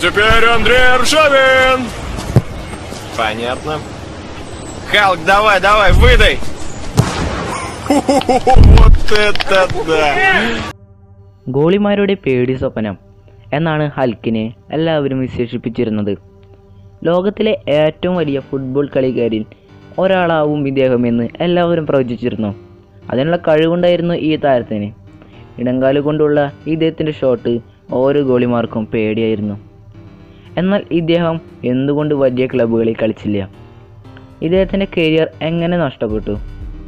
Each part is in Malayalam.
теперь Андрей Ржавин. Понятно. Халк, давай, давай, выдай. Вот это да! ഗോളിമാരുടെ പേടി സ്വപ്നം എന്നാണ് ഹൽക്കിനെ എല്ലാവരും വിശേഷിപ്പിച്ചിരുന്നത് ലോകത്തിലെ ഏറ്റവും വലിയ ഫുട്ബോൾ കളിക്കാരിൽ ഒരാളാവും ഇദ്ദേഹമെന്ന് എല്ലാവരും പ്രവചിച്ചിരുന്നു അതിനുള്ള കഴിവുണ്ടായിരുന്നു ഈ താരത്തിന് ഇടങ്കാല് കൊണ്ടുള്ള ഇദ്ദേഹത്തിൻ്റെ ഷോട്ട് ഓരോ ഗോളിമാർക്കും പേടിയായിരുന്നു എന്നാൽ ഇദ്ദേഹം എന്തുകൊണ്ട് വലിയ ക്ലബ്ബുകളിൽ കളിച്ചില്ല ഇദ്ദേഹത്തിൻ്റെ കരിയർ എങ്ങനെ നഷ്ടപ്പെട്ടു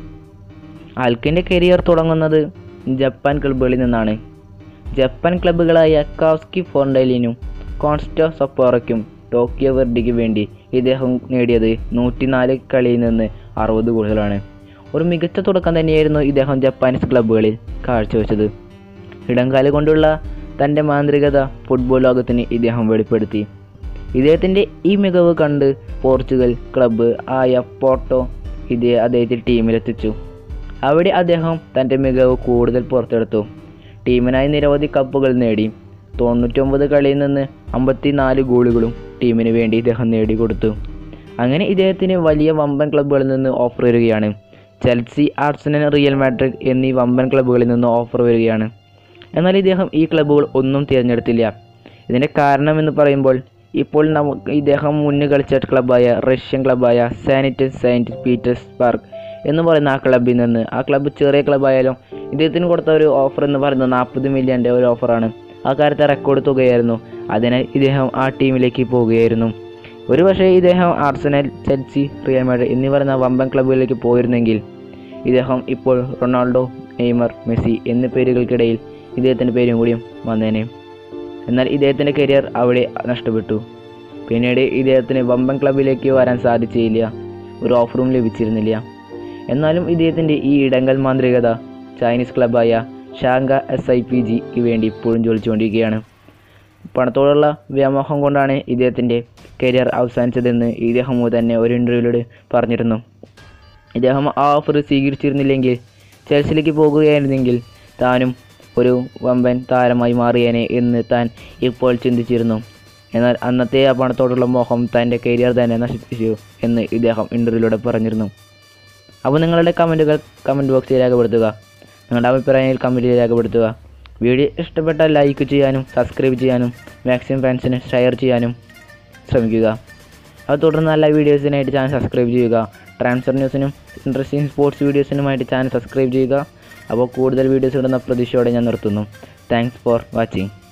ആൽക്കിൻ്റെ കരിയർ തുടങ്ങുന്നത് ജപ്പാൻ ക്ലബ്ബുകളിൽ നിന്നാണ് ജപ്പാൻ ക്ലബ്ബുകളായ കാസ്കി ഫോണ്ടലിനും കോൺസ്റ്റോ സപ്പോറയ്ക്കും ടോക്കിയോ വെർഡിക്ക് വേണ്ടി ഇദ്ദേഹം നേടിയത് നൂറ്റിനാല് കളിയിൽ നിന്ന് അറുപത് ഗോളുകളാണ് ഒരു മികച്ച തുടക്കം തന്നെയായിരുന്നു ഇദ്ദേഹം ജപ്പാനീസ് ക്ലബ്ബുകളിൽ കാഴ്ചവെച്ചത് ഇടംകാല് കൊണ്ടുള്ള തൻ്റെ മാന്ത്രികത ഫുട്ബോൾ ലോകത്തിന് ഇദ്ദേഹം വെളിപ്പെടുത്തി ഇദ്ദേഹത്തിൻ്റെ ഈ മികവ് കണ്ട് പോർച്ചുഗൽ ക്ലബ്ബ് ആയ പോർട്ടോ ഇതേ അദ്ദേഹത്തെ ടീമിലെത്തിച്ചു അവിടെ അദ്ദേഹം തൻ്റെ മികവ് കൂടുതൽ പുറത്തെടുത്തു ടീമിനായി നിരവധി കപ്പുകൾ നേടി തൊണ്ണൂറ്റൊമ്പത് കളിയിൽ നിന്ന് അമ്പത്തി നാല് ഗോളുകളും ടീമിന് വേണ്ടി ഇദ്ദേഹം നേടിക്കൊടുത്തു അങ്ങനെ ഇദ്ദേഹത്തിന് വലിയ വമ്പൻ ക്ലബ്ബുകളിൽ നിന്ന് ഓഫർ വരികയാണ് ചെൽസി ആർസനൽ റിയൽ മാഡ്രിഡ് എന്നീ വമ്പൻ ക്ലബ്ബുകളിൽ നിന്ന് ഓഫർ വരികയാണ് എന്നാൽ ഇദ്ദേഹം ഈ ക്ലബ്ബുകൾ ഒന്നും തിരഞ്ഞെടുത്തില്ല ഇതിൻ്റെ കാരണമെന്ന് പറയുമ്പോൾ ഇപ്പോൾ നമുക്ക് ഇദ്ദേഹം മുന്നേ കളിച്ച ക്ലബ്ബായ റഷ്യൻ ക്ലബ്ബായ സാനിറ്റ് സെയിൻറ്റ് പീറ്റേഴ്സ്ബർഗ് എന്ന് പറയുന്ന ആ ക്ലബ്ബിൽ നിന്ന് ആ ക്ലബ്ബ് ചെറിയ ക്ലബ്ബായാലും ഇദ്ദേഹത്തിന് കൊടുത്ത ഒരു ഓഫർ എന്ന് പറയുന്നത് നാൽപ്പത് മില്യൻ്റെ ഒരു ഓഫറാണ് ആ കാര്യത്തെ റെക്കോർഡ് തുകയായിരുന്നു അതിനാൽ ഇദ്ദേഹം ആ ടീമിലേക്ക് പോവുകയായിരുന്നു ഒരു പക്ഷേ ഇദ്ദേഹം ആർസനൽ ചെൽസി റിയൽ മാഡ്രിഡ് എന്നീ പറയുന്ന വമ്പൻ ക്ലബ്ബുകളിലേക്ക് പോയിരുന്നെങ്കിൽ ഇദ്ദേഹം ഇപ്പോൾ റൊണാൾഡോ നെയ്മർ മെസ്സി എന്നീ പേരുകൾക്കിടയിൽ ഇദ്ദേഹത്തിൻ്റെ പേരും കൂടിയും വന്നേനെ എന്നാൽ ഇദ്ദേഹത്തിൻ്റെ കരിയർ അവിടെ നഷ്ടപ്പെട്ടു പിന്നീട് ഇദ്ദേഹത്തിന് വമ്പൻ ക്ലബിലേക്ക് വരാൻ സാധിച്ചില്ല ഒരു ഓഫറും ലഭിച്ചിരുന്നില്ല എന്നാലും ഇദ്ദേഹത്തിൻ്റെ ഈ ഇടങ്കൽ മാന്ത്രികത ചൈനീസ് ക്ലബ്ബായ ഷാങ്ക എസ് ഐ പി ജിക്ക് വേണ്ടി ഇപ്പോഴും ജോലിച്ചുകൊണ്ടിരിക്കുകയാണ് പണത്തോടുള്ള വ്യാമോഹം കൊണ്ടാണ് ഇദ്ദേഹത്തിൻ്റെ കരിയർ അവസാനിച്ചതെന്ന് ഇദ്ദേഹം തന്നെ ഒരു ഇൻ്റർവ്യൂവിലൂടെ പറഞ്ഞിരുന്നു ഇദ്ദേഹം ആ ഓഫർ സ്വീകരിച്ചിരുന്നില്ലെങ്കിൽ ചെൽസിലേക്ക് പോകുകയായിരുന്നെങ്കിൽ താനും ഒരു വമ്പൻ താരമായി മാറിയേനെ എന്ന് താൻ ഇപ്പോൾ ചിന്തിച്ചിരുന്നു എന്നാൽ അന്നത്തെ ആ പണത്തോടുള്ള മോഹം തൻ്റെ കരിയർ തന്നെ നശിപ്പിച്ചു എന്ന് ഇദ്ദേഹം ഇൻ്റർവ്യൂവിലൂടെ പറഞ്ഞിരുന്നു അപ്പോൾ നിങ്ങളുടെ കമൻറ്റുകൾ കമൻറ്റ് ബോക്സിൽ രേഖപ്പെടുത്തുക നിങ്ങളുടെ അഭിപ്രായങ്ങൾ കമൻറ്റിൽ രേഖപ്പെടുത്തുക വീഡിയോ ഇഷ്ടപ്പെട്ടാൽ ലൈക്ക് ചെയ്യാനും സബ്സ്ക്രൈബ് ചെയ്യാനും മാക്സിമം ഫ്രണ്ട്സിന് ഷെയർ ചെയ്യാനും ശ്രമിക്കുക അത് തുടർന്ന് നല്ല വീഡിയോസിനായിട്ട് ചാനൽ സബ്സ്ക്രൈബ് ചെയ്യുക ട്രാൻസ്ഫർ ന്യൂസിനും ഇൻട്രസ്റ്റിംഗ് സ്പോർട്സ് വീഡിയോസിനുമായിട്ട് ചാനൽ സബ്സ്ക്രൈബ് ചെയ്യുക അപ്പോൾ കൂടുതൽ വീഡിയോസ് ഇടുന്ന പ്രതീക്ഷയോടെ ഞാൻ നിർത്തുന്നു താങ്ക്സ് ഫോർ വാച്ചിങ്